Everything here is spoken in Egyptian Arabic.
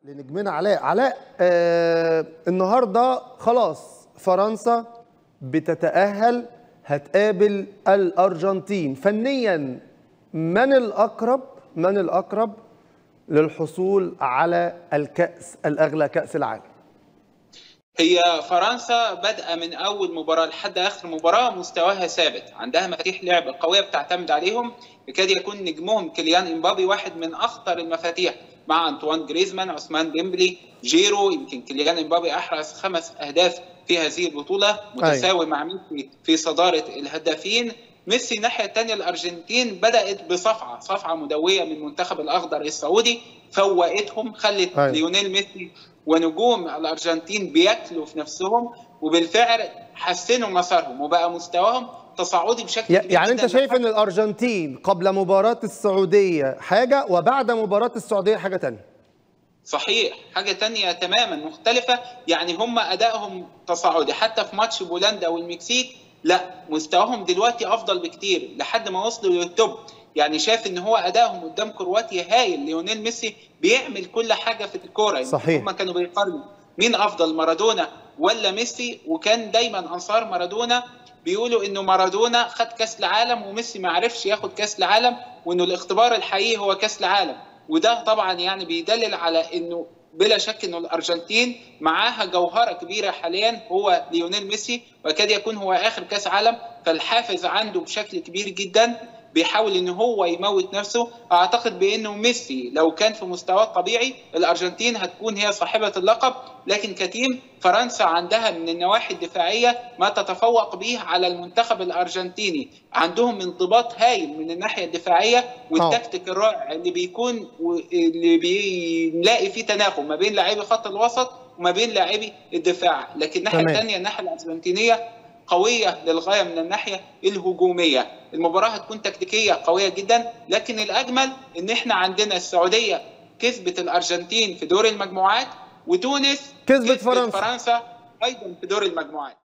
لنجمنا علاء علاء آه النهارده خلاص فرنسا بتتأهل هتقابل الأرجنتين فنيا من الأقرب من الأقرب للحصول على الكأس الأغلى كأس العالم هي فرنسا بادئه من اول مباراه لحد اخر مباراه مستواها ثابت عندها مفاتيح لعب قويه بتعتمد عليهم يكاد يكون نجمهم كيليان امبابي واحد من اخطر المفاتيح مع انطوان جريزمان عثمان ديمبلي جيرو يمكن كيليان امبابي احرز خمس اهداف في هذه البطوله متساوي مع ميسي في صداره الهدافين ميسي الناحيه الثانيه الارجنتين بدات بصفعه صفعه مدويه من منتخب الاخضر السعودي فوقتهم خلت أيوة. ليونيل ميسي ونجوم الارجنتين بياكلوا في نفسهم وبالفعل حسنوا مسارهم وبقى مستواهم تصاعدي بشكل كبير يعني جداً انت شايف لحد- ان الارجنتين قبل مباراة السعودية حاجة وبعد مباراة السعودية حاجة تانية صحيح حاجة تانية تماما مختلفة يعني هم أدائهم تصاعدي حتى في ماتش بولندا والمكسيك لا مستواهم دلوقتي أفضل بكتير لحد ما وصلوا للتوب يعني شاف ان هو ادائهم قدام كرواتيا هايل ليونيل ميسي بيعمل كل حاجه في الكوره يعني صحيح. هم كانوا بيقارنوا مين افضل مارادونا ولا ميسي وكان دايما انصار مارادونا بيقولوا انه مارادونا خد كاس العالم وميسي ما عرفش ياخد كاس العالم وانه الاختبار الحقيقي هو كاس العالم وده طبعا يعني بيدلل على انه بلا شك انه الارجنتين معاها جوهره كبيره حاليا هو ليونيل ميسي ويكاد يكون هو اخر كاس عالم فالحافز عنده بشكل كبير جدا بيحاول ان هو يموت نفسه اعتقد بانه ميسي لو كان في مستواه الطبيعي الارجنتين هتكون هي صاحبه اللقب لكن كتيم فرنسا عندها من النواحي الدفاعيه ما تتفوق به على المنتخب الارجنتيني عندهم انضباط هايل من الناحيه الدفاعيه والتكتيك الرائع اللي بيكون اللي بنلاقي فيه تناغم ما بين لاعبي خط الوسط وما بين لاعبي الدفاع لكن الناحيه تمام. الثانيه الناحيه الارجنتينيه قويه للغايه من الناحيه الهجوميه المباراه هتكون تكتيكيه قويه جدا لكن الاجمل ان احنا عندنا السعوديه كسبت الارجنتين في دور المجموعات وتونس كسبت فرنسا. فرنسا ايضا في دور المجموعات